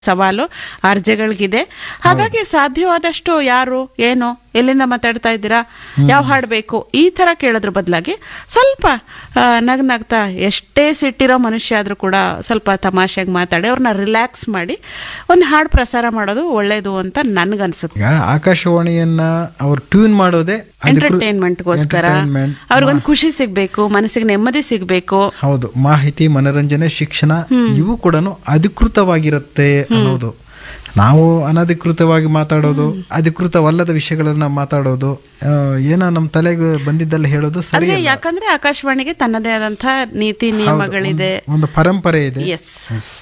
ಸವಾಲು ಅರ್ಜೆಗಳಿಗಿದೆ ಹಾಗಾಗಿ ಸಾಧ್ಯವಾದಷ್ಟು ಯಾರು ಏನು ಎಲ್ಲಿಂದ ಮಾತಾಡ್ತಾ ಇದ್ದೀರಾ ಯಾವ ಹಾಡು ಬೇಕು ಈ ತರ ಕೇಳೋದ್ರ ಬದಲಾಗಿ ಸ್ವಲ್ಪ ಆ, ನಗ್ ನಗ್ತಾ ಎಷ್ಟೇ ಸಿಟ್ಟಿರೋ ಮನುಷ್ಯ ಆದ್ರೂ ಕೂಡ ಸ್ವಲ್ಪ ತಮಾಷೆಗೆ ಮಾತಾಡಿ ಅವ್ರನ್ನ ರಿಲ್ಯಾಕ್ಸ್ ಮಾಡಿ ಒಂದು ಹಾಡು ಪ್ರಸಾರ ಮಾಡೋದು ಒಳ್ಳೇದು ಅಂತ ನನ್ಗನ್ಸುತ್ತೆ ಈಗ ಆಕಾಶವಾಣಿಯನ್ನ ಅವ್ರು ಟ್ಯೂನ್ ಮಾಡೋದೇ ಅದಕ್ಕೂ- ಎಂಟರ್ಟೈನ್ಮೆಂಟ್ಗೋಸ್ಕರ entertainment, ಅವ್ರಿಗೊಂದು ಖುಷಿ ಸಿಗ್ಬೇಕು ಮನಸ್ಸಿಗೆ ನೆಮ್ಮದಿ ಸಿಗ್ಬೇಕು ಹೌದು ಮಾಹಿತಿ ಮನರಂಜನೆ ಶಿಕ್ಷಣ ಇವು ಕೂಡ ಅಧಿಕೃತವಾಗಿರುತ್ತೆ ಅನ್ನೋದು ನಾವು ಅನಧಿಕೃತವಾಗಿ ಮಾತಾಡೋದು ಅಧಿಕೃತವಲ್ಲದ ವಿಷಯಗಳನ್ನ ಮಾತಾಡೋದು ಆ, ಏನೋ ನಮ್ಮ ತಲೆಗೆ ಬಂದಿದ್ದೆಲ್ಲ ಹೇಳೋದು ಸರಿ ಅಂದ್ರೆ ಅಲ್ಲ. ಯಾಕಂದ್ರೆ ಆಕಾಶವಾಣಿಗೆ ತನ್ನದೇ ಆದಂತಹ ನೀತಿ ನಿಯಮಗಳಿದೆ ಒಂದು ಪರಂಪರೆ ಇದೆ ಎಸ್ Yes.